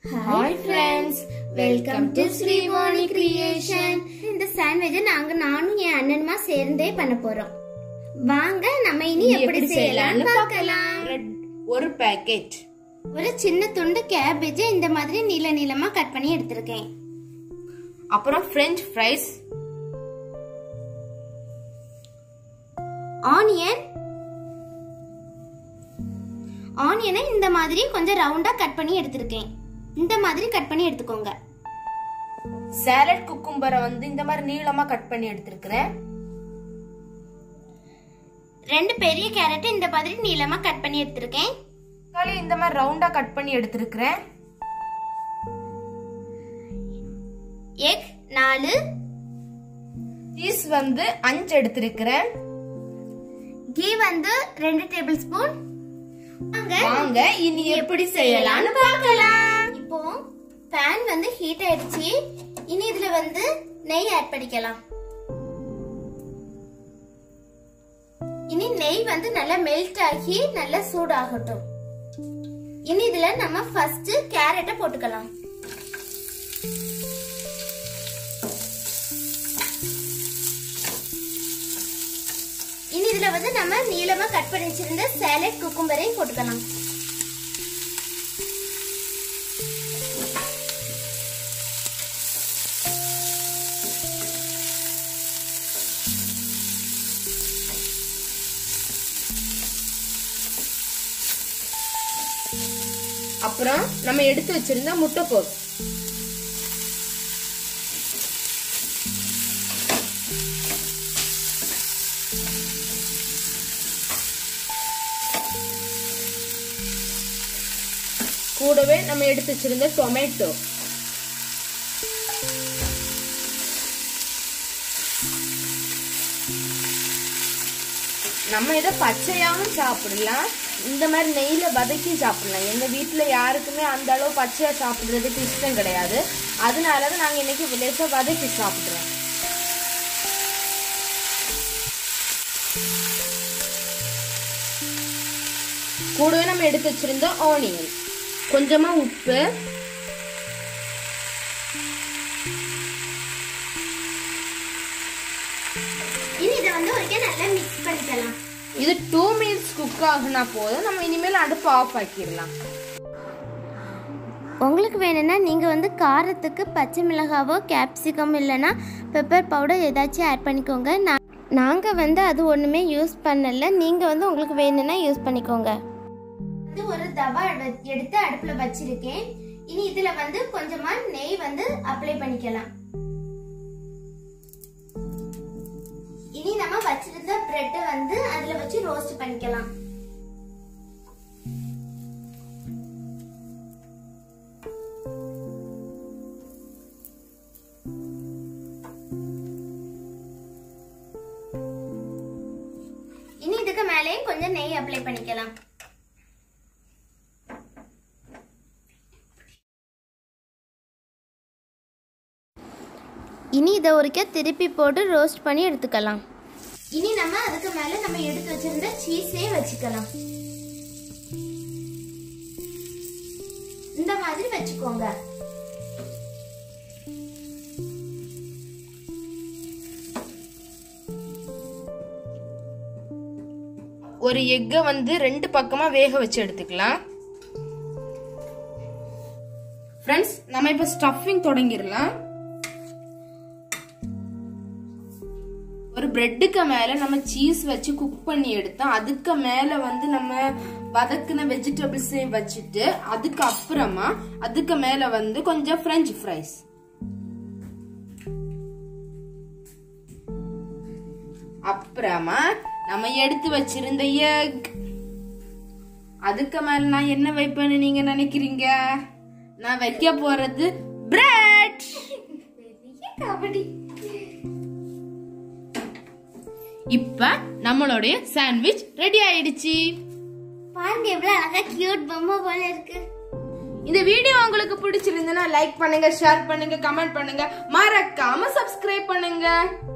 hi friends welcome to Srivani creation இந்த சாண்ட்விச்சை நாங்க நானும் என் அண்ணனுமா சேர்ந்தே பண்ண போறோம் வாங்க நம்ம இனி எப்படி செய்யலாம்னு பார்க்கலாம் Bread ஒரு பேக்கெட் ஒரு சின்ன துண்டு கேபேஜ் இந்த மாதிரி நீள நீளமா கட் பண்ணி எடுத்திருக்கேன் அப்புறம் ஃப்ரெஞ்ச் ஃப்ரைஸ் ஆனியன் ஆனியனை இந்த மாதிரி கொஞ்சம் ரவுண்டா கட் பண்ணி எடுத்திருக்கேன் இந்த மாதிரி கட் பண்ணி எடுத்துக்கோங்க சாலட் குக்கும்பரை வந்து இந்த மாதிரி நீளமா கட் பண்ணி எடுத்திருக்கிறேன் ரெண்டு பெரிய கேரட் இந்த மாதிரி நீளமா கட் பண்ணி எடுத்திருக்கேன் தக்காளி இந்த மாதிரி ரவுண்டா கட் பண்ணி எடுத்திருக்கிறேன் எக் நாலு சீஸ் வந்து அஞ்சு எடுத்திருக்கிறேன் கீ வந்து ரெண்டு டேபிள் ஸ்பூன் வாங்க இனி எப்படி செய்யலாம்னு பார்க்கலாம் இப்போ பேன் வந்து ஹீட் ஆயிடுச்சு இனி இதுல வந்து நெய் ஆட் பண்ணிக்கலாம் இனி நெய் வந்து நல்லா மெல்ட் ஆகி நல்லா சூடாகட்டும் இனி இதுல நம்ம ஃபர்ஸ்ட் கேரட்டை போட்டுக்கலாம் இனி இதுல வந்து நம்ம நீளமா கட் பண்ணி வச்சிருந்த சாலட் குக்கும்பரையும் போட்டுக்கலாம் அப்புறம் நம்ம எடுத்து வச்சிருந்த முட்டைக்கோஸ் கூடவே நம்ம எடுத்து வச்சிருந்த டொமேட்டோ நம்ம இதை பச்சையாவும் சாப்பிடலாம் இந்த மாதிரி நெய்ல வதக்கி சாப்பிடலாம் எங்க வீட்டுல யாருக்குமே அந்த அளவு பச்சையா சாப்பிடுறதுக்கு இஷ்டம் கிடையாது அதனாலதான் நாங்க இன்னைக்கு விலேசா வதக்கி சாப்பிடுறோம் கூடவே நம்ம எடுத்து வச்சிருந்தோம் ஆனியன் கொஞ்சமா உப்பு இனி இதை வந்து ஒருக்கே நல்லா மிக்ஸ் பண்ணிக்கலாம் இது டூ மினிட்ஸ் குக் ஆகுனா போதும் நம்ம இனிமேல் அடுப்பு ஆஃப் ஆக்கிடலாம் உங்களுக்கு வேணும்னா நீங்கள் வந்து காரத்துக்கு பச்சை மிளகாவோ கேப்சிகம் இல்லைன்னா பெப்பர் பவுடர் ஏதாச்சும் ஆட் பண்ணிக்கோங்க நான் நாங்கள் வந்து அது ஒன்றுமே யூஸ் பண்ணல நீங்கள் வந்து உங்களுக்கு வேணும்னா யூஸ் பண்ணிக்கோங்க இது ஒரு தவா எடுத்து அடுப்பில் வச்சிருக்கேன் இனி இதில் வந்து கொஞ்சமாக நெய் வந்து அப்ளை பண்ணிக்கலாம் இனி நம்ம வச்சிருந்த பிரெட்டை வந்து அதில் வச்சு ரோஸ்ட் பண்ணிக்கலாம் இனி இதுக்கு மேலேயும் கொஞ்சம் நெய் அப்ளை பண்ணிக்கலாம் இனி இதை ஒருக்க திருப்பி போட்டு ரோஸ்ட் பண்ணி எடுத்துக்கலாம் இனி நம்ம அதுக்கு மேல நம்ம எடுத்து வச்சிருந்த சீஸே வச்சுக்கலாம் இந்த மாதிரி வச்சுக்கோங்க ஒரு எக்கை வந்து ரெண்டு பக்கமா வேக வச்சு எடுத்துக்கலாம் ஃப்ரெண்ட்ஸ் நம்ம இப்ப ஸ்டஃபிங் தொடங்கிடலாம் ஒரு பிரெட்டுக்கு மேல நம்ம சீஸ் வச்சு குக் பண்ணி எடுத்தோம் அதுக்கு மேல வந்து நம்ம வதக்குன வெஜிடபிள்ஸையும் வச்சுட்டு அதுக்கு அப்புறமா அதுக்கு மேல வந்து கொஞ்சம் பிரெஞ்ச் ஃப்ரைஸ் அப்புறமா நம்ம எடுத்து வச்சிருந்த எக் அதுக்கு மேல நான் என்ன வைப்பேன்னு நீங்க நினைக்கிறீங்க நான் வைக்க போறது பிரெட் கபடி இப்ப நம்மளுடைய சாண்ட்விச் ரெடி ஆயிடுச்சு பாருங்க எவ்வளவு அழகா கியூட் பொம்மை போல இருக்கு இந்த வீடியோ உங்களுக்கு பிடிச்சிருந்ததுன்னா லைக் பண்ணுங்க ஷேர் பண்ணுங்க கமெண்ட் பண்ணுங்க மறக்காம சப்ஸ்கிரைப் பண்ணுங்க